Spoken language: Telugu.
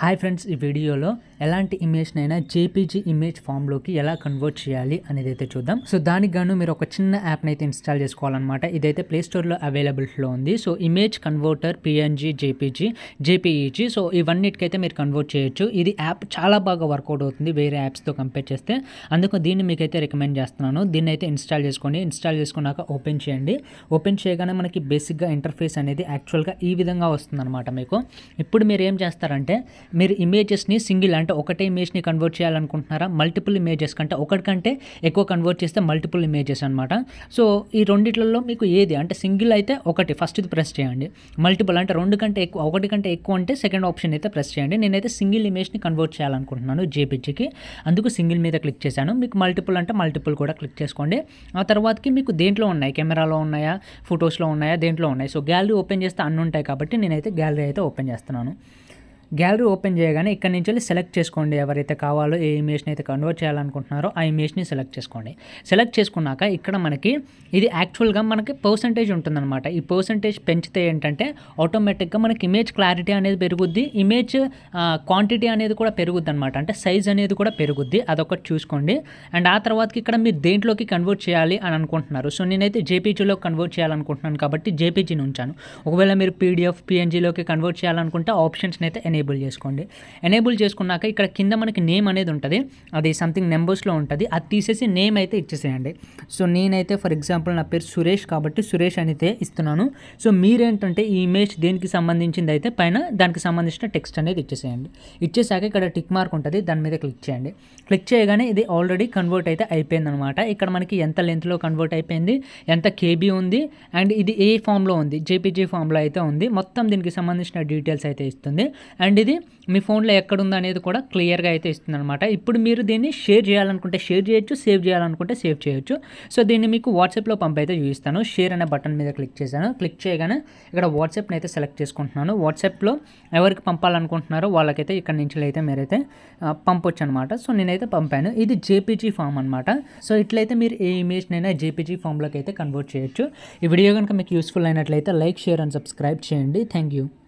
హాయ్ ఫ్రెండ్స్ ఈ వీడియోలో ఎలాంటి ఇమేజ్నైనా జేపీజీ ఇమేజ్ ఫామ్లోకి ఎలా కన్వర్ట్ చేయాలి అనేది అయితే చూద్దాం సో దానికి గాను మీరు ఒక చిన్న యాప్ని అయితే ఇన్స్టాల్ చేసుకోవాలన్నమాట ఇదైతే ప్లే స్టోర్లో అవైలబిలిటీలో ఉంది so image converter PNG JPG JPEG so ఇవన్నిటికైతే మీరు కన్వర్ట్ చేయొచ్చు ఇది యాప్ చాలా బాగా వర్కౌట్ అవుతుంది వేరే యాప్స్తో కంపేర్ చేస్తే అందుకు దీన్ని మీకైతే రికమెండ్ చేస్తున్నాను దీన్ని అయితే ఇన్స్టాల్ చేసుకోండి ఇన్స్టాల్ చేసుకున్నాక ఓపెన్ చేయండి ఓపెన్ చేయగానే మనకి బేసిక్గా ఇంటర్ఫేస్ అనేది యాక్చువల్గా ఈ విధంగా వస్తుందన్నమాట మీకు ఇప్పుడు మీరు ఏం చేస్తారంటే మీరు ఇమేజెస్ని సింగిల్ అంటే ఒకటే ఇమేజ్ని కన్వర్ట్ చేయాలనుకుంటున్నారా మల్టిపుల్ ఇమేజెస్ కంటే ఒకటి కంటే ఎక్కువ కన్వర్ట్ చేస్తే మల్టిపుల్ ఇమేజెస్ అనమాట సో ఈ రెండిట్లలో మీకు ఏది అంటే సింగిల్ అయితే ఒకటి ఫస్ట్ ఇది ప్రెస్ చేయండి మల్టిపుల్ అంటే రెండు కంటే ఎక్కువ ఒకటి కంటే ఎక్కువ అంటే సెకండ్ ఆప్షన్ అయితే ప్రెస్ చేయండి నేనైతే సింగిల్ ఇమేజ్ని కన్వర్ట్ చేయాలనుకుంటున్నాను జేపీజీకి అందుకు సింగిల్ మీద క్లిక్ చేశాను మీకు మల్టిపుల్ అంటే మల్టిపుల్ కూడా క్లిక్ చేసుకోండి ఆ తర్వాతకి మీకు దేంట్లో ఉన్నాయి కెమెరాలో ఉన్నాయా ఫొటోస్లో ఉన్నాయా దేంట్లో ఉన్నాయి సో గ్యాలరీ ఓపెన్ చేస్తే అన్ని ఉంటాయి కాబట్టి నేనైతే గ్యాలరీ అయితే ఓపెన్ చేస్తున్నాను గ్యాలరీ ఓపెన్ చేయగానే ఇక్కడ నుంచి వెళ్ళి సెలెక్ట్ చేసుకోండి ఎవరైతే కావాలో ఏ ఇమేజ్ని అయితే కన్వర్ట్ చేయాలనుకుంటున్నారో ఆ ఇమేజ్ని సెలెక్ట్ చేసుకోండి సెలెక్ట్ చేసుకున్నాక ఇక్కడ మనకి ఇది యాక్చువల్గా మనకి పర్సంటేజ్ ఉంటుందన్నమాట ఈ పర్సంటేజ్ పెంచితే ఏంటంటే ఆటోమేటిక్గా మనకి ఇమేజ్ క్లారిటీ అనేది పెరుగుద్ది ఇమేజ్ క్వాంటిటీ అనేది కూడా పెరుగుద్ది అనమాట అంటే సైజ్ అనేది కూడా పెరుగుద్ది అదొకటి చూసుకోండి అండ్ ఆ తర్వాతకి ఇక్కడ మీరు దేంట్లోకి కన్వర్ట్ చేయాలి అని అనుకుంటున్నారు సో నేనైతే జేపీజీలో కన్వర్ట్ చేయాలనుకుంటున్నాను కాబట్టి జేపీజీని ఉంచాను ఒకవేళ మీరు పీడిఎఫ్ పిఎన్జీలోకి కన్వర్ట్ చేయాలనుకుంటే ఆప్షన్స్ని అయితే ఎనేబుల్ చేసుకోండి ఎనేబుల్ చేసుకున్నాక ఇక్కడ కింద మనకి నేమ్ అనేది ఉంటుంది అది సంథింగ్ నెంబర్స్లో ఉంటుంది అది తీసేసి నేమ్ అయితే ఇచ్చేసేయండి సో నేనైతే ఫర్ ఎగ్జాంపుల్ నా పేరు సురేష్ కాబట్టి సురేష్ అయితే ఇస్తున్నాను సో మీరేంటంటే ఈ ఇమేజ్ దేనికి సంబంధించింది అయితే పైన దానికి సంబంధించిన టెక్స్ట్ అనేది ఇచ్చేసేయండి ఇచ్చేసాక ఇక్కడ టిక్ మార్క్ ఉంటుంది దాని మీద క్లిక్ చేయండి క్లిక్ చేయగానే ఇది ఆల్రెడీ కన్వర్ట్ అయితే అయిపోయిందనమాట ఇక్కడ మనకి ఎంత లెంత్లో కన్వర్ట్ అయిపోయింది ఎంత కేబీ ఉంది అండ్ ఇది ఏ ఫామ్లో ఉంది జేపీజీ ఫామ్లో అయితే ఉంది మొత్తం దీనికి సంబంధించిన డీటెయిల్స్ అయితే ఇస్తుంది అండ్ ఇది మీ ఫోన్లో ఎక్కడుంది అనేది కూడా క్లియర్గా అయితే ఇస్తుంది అనమాట ఇప్పుడు మీరు దీన్ని షేర్ చేయాలనుకుంటే షేర్ చేయొచ్చు సేవ్ చేయాలనుకుంటే సేవ్ చేయొచ్చు సో దీన్ని మీకు వాట్సాప్లో పంపైతే చూపిస్తాను షేర్ అనే బటన్ మీద క్లిక్ చేశాను క్లిక్ చేయగానే ఇక్కడ వాట్సాప్ని అయితే సెలెక్ట్ చేసుకుంటున్నాను వాట్సాప్లో ఎవరికి పంపాలనుకుంటున్నారో వాళ్ళకైతే ఇక్కడ నుంచి అయితే మీరైతే పంపొచ్చు అనమాట సో నేనైతే పంపాను ఇది జేపీజీ ఫామ్ అనమాట సో ఇట్లయితే మీరు ఏ ఇమేజ్నైనా జేపీజీ ఫామ్లోకి అయితే కన్వర్ట్ చేయొచ్చు ఈ వీడియో కనుక మీకు యూస్ఫుల్ అయినట్లయితే లైక్ షేర్ అండ్ సబ్స్క్రైబ్ చేయండి థ్యాంక్ యూ